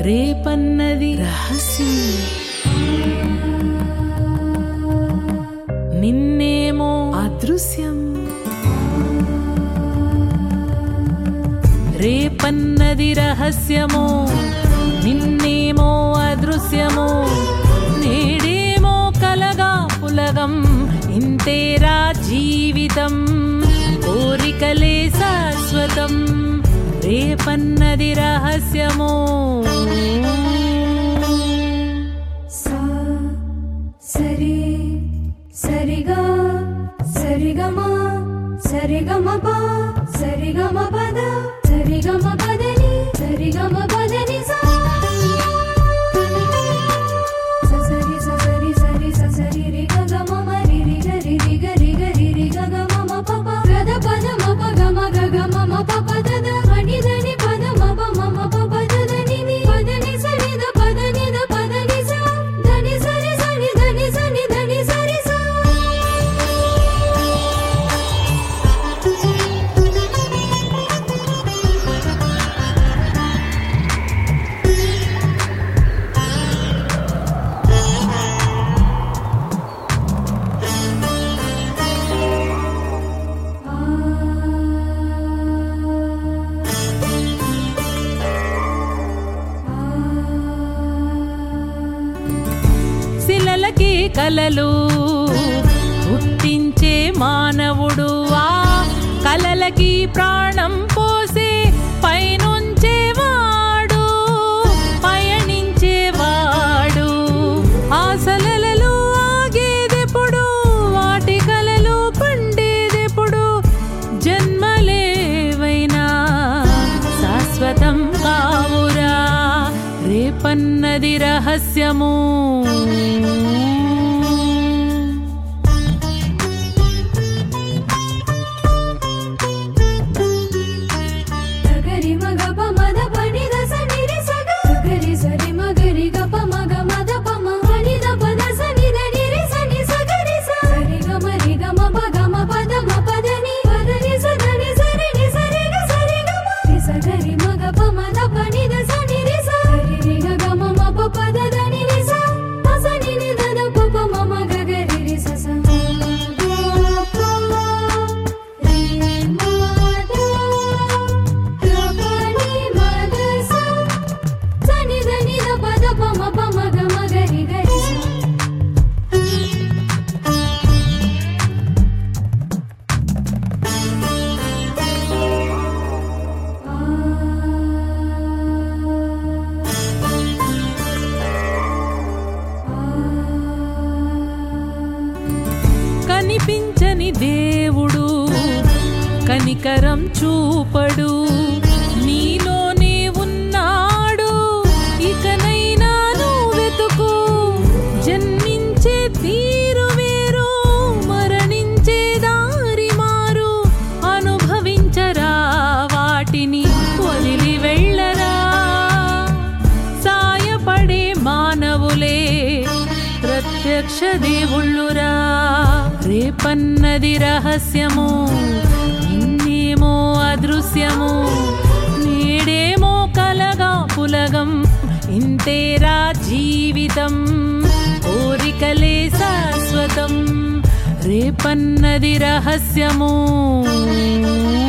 రేపన్నది రహస్యం నిన్నేమో అదృశ్యం రేపన్నది రహస్యము నిన్నేమో అదృశ్యము నేడేమో కలగా పులగం ఇంతేరా జీవితం కోరికలే శాశ్వతం రేపన్నది రహస్యము సా సరి సరిగా సరిగమ సరిగమ ప సరిగమ పద సరిగమ పదని సరిగమ పదని సా ససరి ససరి సరి ససరి రి గ గ మ మ రి రి గ రి రి గ రి గ రి రి గ గ మ మ ప ప గ ద ప ద మ ప గ మ గ గ మ మ ప ప ద ద మణి దని పద మ ప మ మ ప ప ద ద ని ని పద ని స ని ద పద ని ద పద ని స దని స ని స ని దని స ని దని స రి స శిలలకి కలలు పుట్టించే మానవుడు ఆ కలలకి ప్రాణం పోసే పైనుంచేవాడు పయనించేవాడు ఆశలలో ఆగేదెప్పుడు వాటి కలలు పండేదెప్పుడు జన్మలేవైనా శాశ్వతం కావురా రేపన్నది రహస్యము గరి మగ ప మద పని ద స ని రి స గ గరి సరి మ గరి గ ప మ గ మ ద ప మ పని ద ప ద స ని ద ని రి స ని స గ రి స సరి గ మ రి గ మ ప గ మ ప ద మ ప ద ని ప ద ని స ద ని స రి ని స రి గ స రి గ మ రి స గ రి మ గ ప మ ద ప ని ద స ని రి స రి రి గ గ మ మ ప ప ద ద ని రి స మ స ని ని ద ద ప ప మ మ గ గ రి రి స స రి మ ద రపని మగ స సని దని ద పద పమ పమ గ మగరి గరి స కనిపించని దేవుడు కనికరం చూపడు నీలోనే ఉన్నాడు ఇకనైనా నువ్వు వెతుకు జన్మించే తీరు వేరు మరణించే దారి మారు అనుభవించరా వాటిని వదిలి వెళ్ళరా సాయపడే మానవులే ప్రత్యక్ష దేవుళ్ళురా రేపన్నది రహస్యము నిన్నేమో అదృశ్యము నేడేమో కలగా పులగం ఇంతేరా జీవితం కోరికలే శాశ్వతం రేపన్నది రహస్యము